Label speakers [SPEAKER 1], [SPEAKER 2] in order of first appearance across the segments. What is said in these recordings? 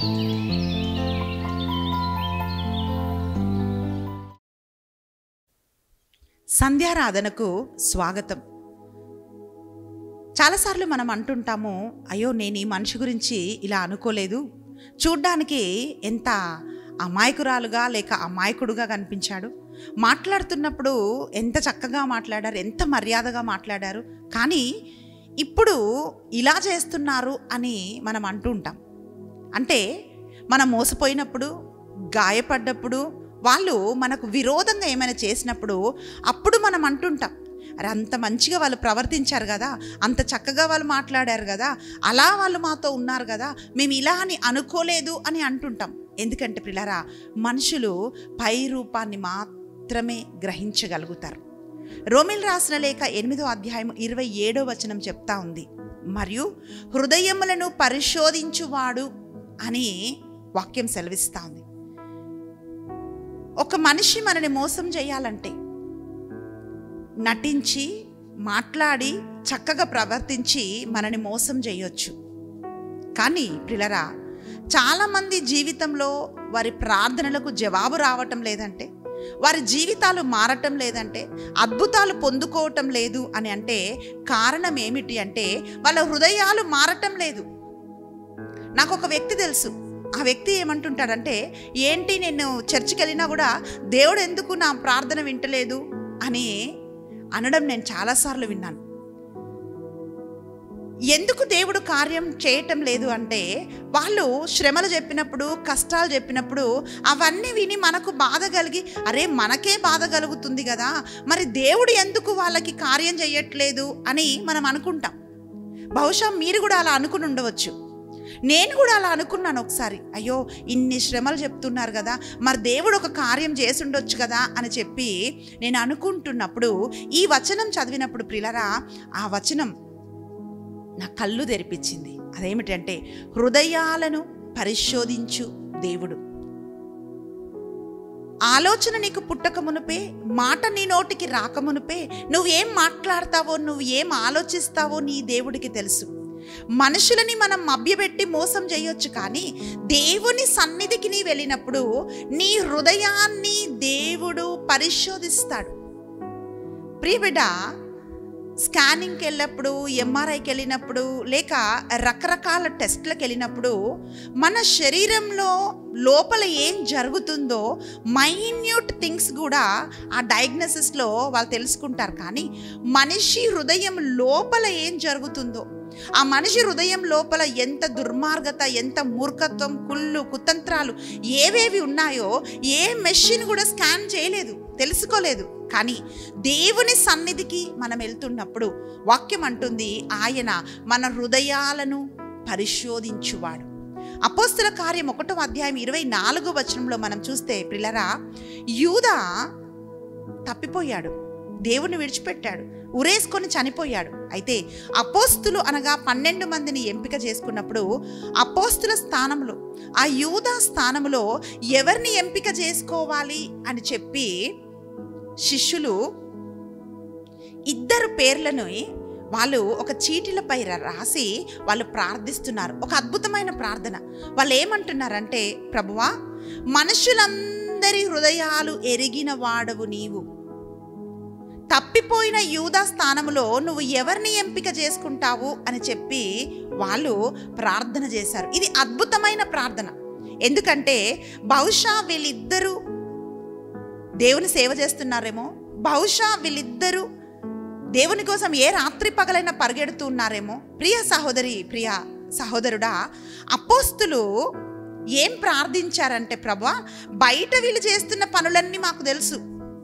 [SPEAKER 1] సంధ్యారాధనకు స్వాగతం చాలాసార్లు మనం అంటుంటాము అయ్యో నేను ఈ మనిషి గురించి ఇలా అనుకోలేదు చూడ్డానికి ఎంత అమాయకురాలుగా లేక అమాయకుడుగా కనిపించాడు మాట్లాడుతున్నప్పుడు ఎంత చక్కగా మాట్లాడారు ఎంత మర్యాదగా మాట్లాడారు కానీ ఇప్పుడు ఇలా చేస్తున్నారు అని మనం అంటూ ఉంటాం అంటే మనం మోసపోయినప్పుడు గాయపడ్డప్పుడు వాళ్ళు మనకు విరోధంగా ఏమైనా చేసినప్పుడు అప్పుడు మనం అంటుంటాం అరే అంత మంచిగా వాళ్ళు ప్రవర్తించారు కదా అంత చక్కగా వాళ్ళు మాట్లాడారు కదా అలా వాళ్ళు మాతో ఉన్నారు కదా మేము ఇలా అని అనుకోలేదు అని అంటుంటాం ఎందుకంటే పిల్లరా మనుషులు పై రూపాన్ని మాత్రమే గ్రహించగలుగుతారు రోమిల్ రాసిన లేఖ ఎనిమిదో అధ్యాయం ఇరవై ఏడో వచనం చెప్తా ఉంది మరియు హృదయములను పరిశోధించువాడు అని వాక్యం సెలవిస్తా ఉంది ఒక మనిషి మనని మోసం చేయాలంటే నటించి మాట్లాడి చక్కగా ప్రవర్తించి మనని మోసం చేయొచ్చు కానీ పిల్లరా చాలామంది జీవితంలో వారి ప్రార్థనలకు జవాబు రావటం లేదంటే వారి జీవితాలు మారటం లేదంటే అద్భుతాలు పొందుకోవటం లేదు అని అంటే కారణం ఏమిటి అంటే వాళ్ళ హృదయాలు మారటం లేదు నాకు ఒక వ్యక్తి తెలుసు ఆ వ్యక్తి ఏమంటుంటాడంటే ఏంటి నేను చర్చికి వెళ్ళినా కూడా దేవుడు ఎందుకు నా ప్రార్థన వింటలేదు అని అనడం నేను చాలాసార్లు విన్నాను ఎందుకు దేవుడు కార్యం చేయటం లేదు అంటే వాళ్ళు శ్రమలు చెప్పినప్పుడు కష్టాలు చెప్పినప్పుడు అవన్నీ విని మనకు బాధ కలిగి అరే మనకే బాధ కలుగుతుంది కదా మరి దేవుడు ఎందుకు వాళ్ళకి కార్యం చేయట్లేదు అని మనం అనుకుంటాం బహుశా మీరు కూడా అలా అనుకుని ఉండవచ్చు నేను కూడా అలా అనుకున్నాను ఒకసారి అయ్యో ఇన్ని శ్రమలు చెప్తున్నారు కదా మరి దేవుడు ఒక కార్యం చేసి ఉండొచ్చు కదా అని చెప్పి నేను అనుకుంటున్నప్పుడు ఈ వచనం చదివినప్పుడు ప్రిలరా ఆ వచనం నా కళ్ళు తెరిపించింది అదేమిటంటే హృదయాలను పరిశోధించు దేవుడు ఆలోచన నీకు పుట్టక మునుపే మాట నీ నోటికి రాక మునుపే నువ్వేం మాట్లాడతావో నువ్వు ఏం ఆలోచిస్తావో నీ దేవుడికి తెలుసు మనుషులని మనం మభ్యపెట్టి మోసం చేయొచ్చు కానీ దేవుని సన్నిధికి నీ వెళ్ళినప్పుడు నీ హృదయాన్ని దేవుడు పరిశోధిస్తాడు ప్రియబిడ్డ స్కానింగ్కి వెళ్ళినప్పుడు ఎంఆర్ఐకి వెళ్ళినప్పుడు లేక రకరకాల టెస్ట్లకు వెళ్ళినప్పుడు మన శరీరంలో లోపల ఏం జరుగుతుందో మైన్యూట్ థింగ్స్ కూడా ఆ డయాగ్నోసిస్లో వాళ్ళు తెలుసుకుంటారు కానీ మనిషి హృదయం లోపల ఏం జరుగుతుందో ఆ మనిషి హృదయం లోపల ఎంత దుర్మార్గత ఎంత మూర్ఖత్వం కుళ్ళు కుతంత్రాలు ఏవేవి ఉన్నాయో ఏ మెషిన్ కూడా స్కాన్ చేయలేదు తెలుసుకోలేదు కానీ దేవుని సన్నిధికి మనం వెళ్తున్నప్పుడు వాక్యం అంటుంది ఆయన మన హృదయాలను పరిశోధించువాడు అపోస్తుల కార్యం ఒకటో అధ్యాయం ఇరవై నాలుగో వచనంలో మనం చూస్తే పిల్లరా యూదా తప్పిపోయాడు దేవుని విడిచిపెట్టాడు ఉరేసుకొని చనిపోయాడు అయితే అపోస్తులు అనగా పన్నెండు మందిని ఎంపిక చేసుకున్నప్పుడు అపోస్తుల స్థానంలో ఆ యూదా స్థానంలో ఎవరిని ఎంపిక చేసుకోవాలి అని చెప్పి శిష్యులు ఇద్దరు పేర్లను వాళ్ళు ఒక చీటిలపై రాసి వాళ్ళు ప్రార్థిస్తున్నారు ఒక అద్భుతమైన ప్రార్థన వాళ్ళు ఏమంటున్నారంటే ప్రభువా మనుషులందరి హృదయాలు ఎరిగిన వాడవు నీవు తప్పిపోయిన యూదా స్థానంలో నువ్వు ఎవరిని ఎంపిక చేసుకుంటావు అని చెప్పి వాళ్ళు ప్రార్థన చేశారు ఇది అద్భుతమైన ప్రార్థన ఎందుకంటే బహుశా వీళ్ళిద్దరూ దేవుని సేవ చేస్తున్నారేమో బహుశా వీళ్ళిద్దరూ దేవుని కోసం ఏ రాత్రి పగలైనా పరిగెడుతున్నారేమో ప్రియ సహోదరి ప్రియ సహోదరుడా అపోస్తులు ఏం ప్రార్థించారంటే ప్రభా బయట వీళ్ళు చేస్తున్న పనులన్నీ మాకు తెలుసు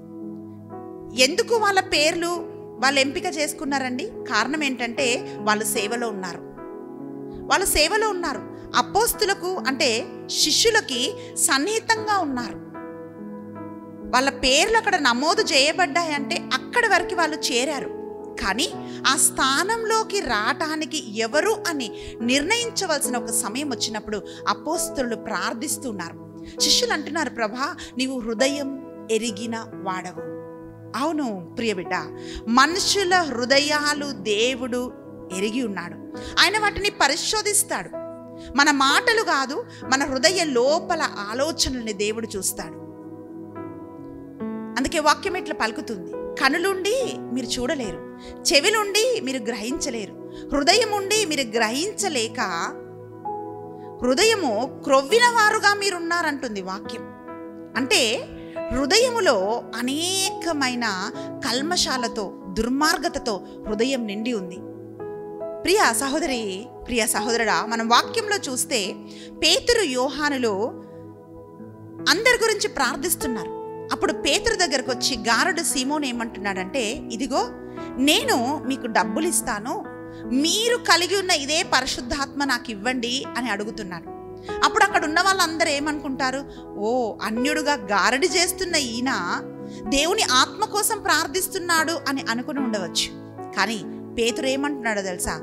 [SPEAKER 1] ఎందుకు వాళ్ళ పేర్లు వాళ్ళు ఎంపిక చేసుకున్నారండి కారణం ఏంటంటే వాళ్ళు సేవలో ఉన్నారు వాళ్ళు సేవలో ఉన్నారు అపోస్తులకు అంటే శిష్యులకి సన్నిహితంగా ఉన్నారు వాళ్ళ పేర్లు అక్కడ నమోదు చేయబడ్డాయంటే అక్కడి వరకు వాళ్ళు చేరారు కానీ ఆ స్థానంలోకి రావటానికి ఎవరు అని నిర్ణయించవలసిన ఒక సమయం వచ్చినప్పుడు అపోస్తులు ప్రార్థిస్తున్నారు శిష్యులు అంటున్నారు ప్రభా నీవు హృదయం ఎరిగిన వాడవు అవును ప్రియబిడ్డ మనుషుల హృదయాలు దేవుడు ఎరిగి ఉన్నాడు ఆయన వాటిని పరిశోధిస్తాడు మన మాటలు కాదు మన హృదయ లోపల ఆలోచనల్ని దేవుడు చూస్తాడు అందుకే వాక్యం ఇట్లా పలుకుతుంది కనులుండి మీరు చూడలేరు చెవిలుండి మీరు గ్రహించలేరు హృదయం ఉండి మీరు గ్రహించలేక హృదయము క్రొవ్విన వారుగా మీరున్నారంటుంది వాక్యం అంటే హృదయములో అనేకమైన కల్మశాలతో దుర్మార్గతతో హృదయం నిండి ఉంది ప్రియ సహోదరి ప్రియ సహోదరుడా మనం వాక్యంలో చూస్తే పేతురు యోహానులు అందరి గురించి ప్రార్థిస్తున్నారు అప్పుడు పేతురు దగ్గరకు వచ్చి గారడు సీమోన్ ఏమంటున్నాడంటే ఇదిగో నేను మీకు డబ్బులు ఇస్తాను మీరు కలిగి ఉన్న ఇదే పరిశుద్ధాత్మ నాకు ఇవ్వండి అని అడుగుతున్నాడు అప్పుడు అక్కడ ఉన్న వాళ్ళందరూ ఏమనుకుంటారు ఓ అన్యుడుగా గారడి చేస్తున్న ఈయన దేవుని ఆత్మ కోసం ప్రార్థిస్తున్నాడు అని అనుకుని ఉండవచ్చు కానీ పేతురు ఏమంటున్నాడో తెలుసా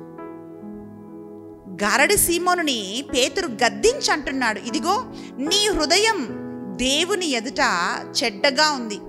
[SPEAKER 1] గారడి సీమోనుని పేతురు గద్దించి అంటున్నాడు ఇదిగో నీ హృదయం దేవుని ఎదుట చెడ్డగా ఉంది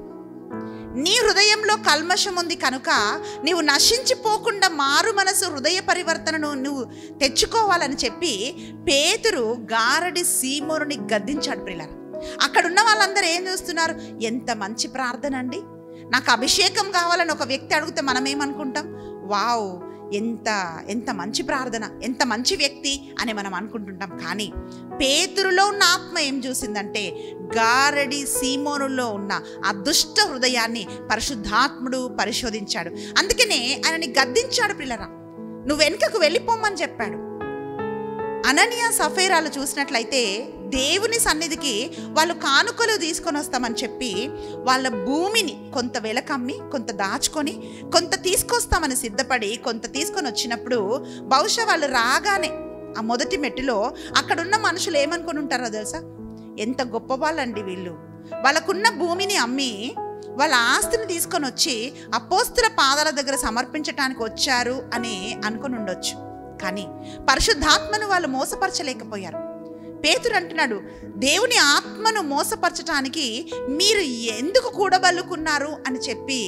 [SPEAKER 1] నీ హృదయంలో కల్మషం ఉంది కనుక నీవు నశించిపోకుండా మారు మనసు హృదయ పరివర్తనను నువ్వు తెచ్చుకోవాలని చెప్పి పేతురు గారడి సీమోనుని గద్దించాడు ప్రియులారా అక్కడున్న వాళ్ళందరూ ఏం చూస్తున్నారు ఎంత మంచి ప్రార్థన అండి నాకు అభిషేకం కావాలని ఒక వ్యక్తి అడిగితే మనం ఏమనుకుంటాం వావ్ ఎంత ఎంత మంచి ప్రార్థన ఎంత మంచి వ్యక్తి అని మనం అనుకుంటుంటాం కానీ పేతురులో ఉన్న ఆత్మ ఏం చూసిందంటే గారడి సీమోనులో ఉన్న ఆ దుష్ట హృదయాన్ని పరిశుద్ధాత్ముడు పరిశోధించాడు అందుకనే ఆయనని గద్దించాడు పిల్లరా నువ్వు వెనుకకు వెళ్ళిపోమని చెప్పాడు అననీయ సఫేరాలు చూసినట్లయితే దేవుని సన్నిధికి వాళ్ళు కానుకలు తీసుకొని వస్తామని చెప్పి వాళ్ళ భూమిని కొంత వెలకమ్మి కొంత దాచుకొని కొంత తీసుకొస్తామని సిద్ధపడి కొంత తీసుకొని వచ్చినప్పుడు బహుశా వాళ్ళు రాగానే ఆ మొదటి మెట్టులో అక్కడున్న మనుషులు ఏమనుకుని ఉంటారో తెలుసా ఎంత గొప్ప వాళ్ళండి వీళ్ళు వాళ్ళకున్న భూమిని అమ్మి వాళ్ళ ఆస్తిని తీసుకొని వచ్చి అపోస్తుల పాదాల దగ్గర సమర్పించటానికి వచ్చారు అని అనుకుని ఉండొచ్చు కానీ పరిశుద్ధాత్మను వాళ్ళు మోసపరచలేకపోయారు పేతురు అంటున్నాడు దేవుని ఆత్మను మోసపరచటానికి మీరు ఎందుకు కూడబల్లుకున్నారు అని చెప్పి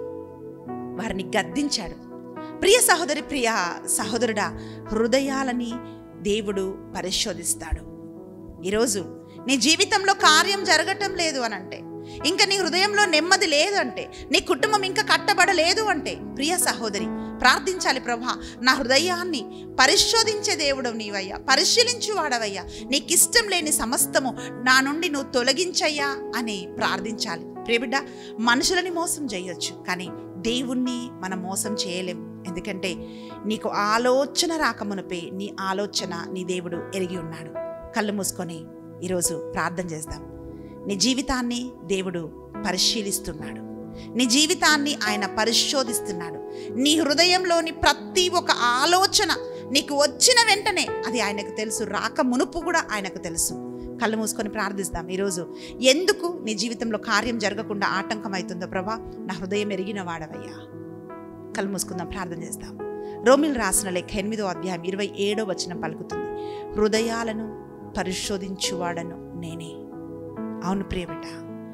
[SPEAKER 1] వారిని గద్దించాడు ప్రియ సహోదరి ప్రియ సహోదరుడా హృదయాలని దేవుడు పరిశోధిస్తాడు ఈరోజు నీ జీవితంలో కార్యం జరగటం లేదు అని అంటే ఇంకా నీ హృదయంలో నెమ్మది లేదు అంటే నీ కుటుంబం ఇంకా కట్టబడలేదు అంటే ప్రియ సహోదరి ప్రార్థించాలి ప్రభా నా హృదయాన్ని పరిశోధించే దేవుడు నీవయ్యా పరిశీలించు వాడవయ్యా నీకు ఇష్టం లేని సమస్తము నా నుండి నువ్వు తొలగించయ్యా అని ప్రార్థించాలి ప్రియబిడ్డ మనుషులని మోసం చేయొచ్చు కానీ దేవుణ్ణి మనం మోసం చేయలేం ఎందుకంటే నీకు ఆలోచన రాకమునుపే నీ ఆలోచన నీ దేవుడు ఎరిగి ఉన్నాడు కళ్ళు మూసుకొని ఈరోజు ప్రార్థన చేద్దాం నీ జీవితాన్ని దేవుడు పరిశీలిస్తున్నాడు నీ జీవితాన్ని ఆయన పరిశోధిస్తున్నాడు నీ హృదయంలోని ప్రతి ఒక్క ఆలోచన నీకు వచ్చిన వెంటనే అది ఆయనకు తెలుసు రాక మునుపు కూడా ఆయనకు తెలుసు కళ్ళు మూసుకొని ప్రార్థిస్తాం ఈరోజు ఎందుకు నీ జీవితంలో కార్యం జరగకుండా ఆటంకం అవుతుందో ప్రభా నా హృదయం ఎరిగిన వాడవయ్యా కళ్ళు మూసుకుందాం ప్రార్థన చేస్తాం రోమిల్ రాసిన లేఖ ఎనిమిదో అధ్యాయం ఇరవై ఏడో వచనం పలుకుతుంది హృదయాలను పరిశోధించువాడను నేనే అవును ప్రియబిడ్డ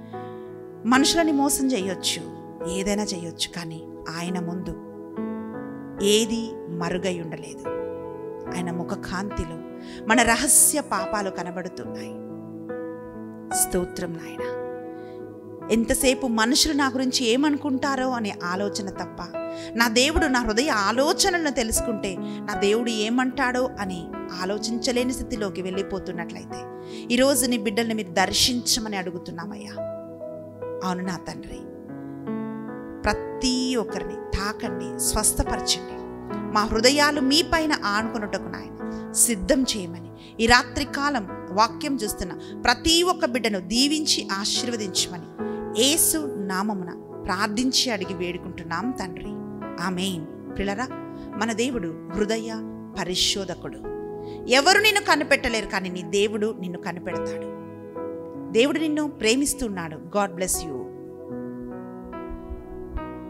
[SPEAKER 1] మనుషులని మోసం చేయొచ్చు ఏదైనా చేయొచ్చు కానీ ఆయన ముందు ఏది మరుగై ఉండలేదు ఆయన ముఖ కాంతిలో మన రహస్య పాపాలు కనబడుతున్నాయి స్తోత్రం నాయన ఎంతసేపు మనుషులు నా గురించి ఏమనుకుంటారో అనే ఆలోచన తప్ప నా దేవుడు నా హృదయ ఆలోచనలను తెలుసుకుంటే నా దేవుడు ఏమంటాడో అని ఆలోచించలేని స్థితిలోకి వెళ్ళిపోతున్నట్లయితే ఈరోజు నీ బిడ్డల్ని మీరు దర్శించమని అడుగుతున్నామయ్యా అవును నా తండ్రి ప్రతి ఒక్కరిని తాకండి స్వస్థపరచండి మా హృదయాలు మీ పైన ఆనుకొనుటకు నాయన సిద్ధం చేయమని ఈ రాత్రి కాలం వాక్యం చూస్తున్న ప్రతి ఒక్క బిడ్డను దీవించి ఆశీర్వదించమని ఏసు నామమున ప్రార్థించి అడిగి వేడుకుంటున్నాం తండ్రి ఆమెన్ పిల్లరా మన దేవుడు హృదయ పరిశోధకుడు ఎవరు నిన్ను కనిపెట్టలేరు కానీ నీ దేవుడు నిన్ను కనిపెడతాడు దేవుడు నిన్ను ప్రేమిస్తున్నాడు గాడ్ బ్లెస్ యూ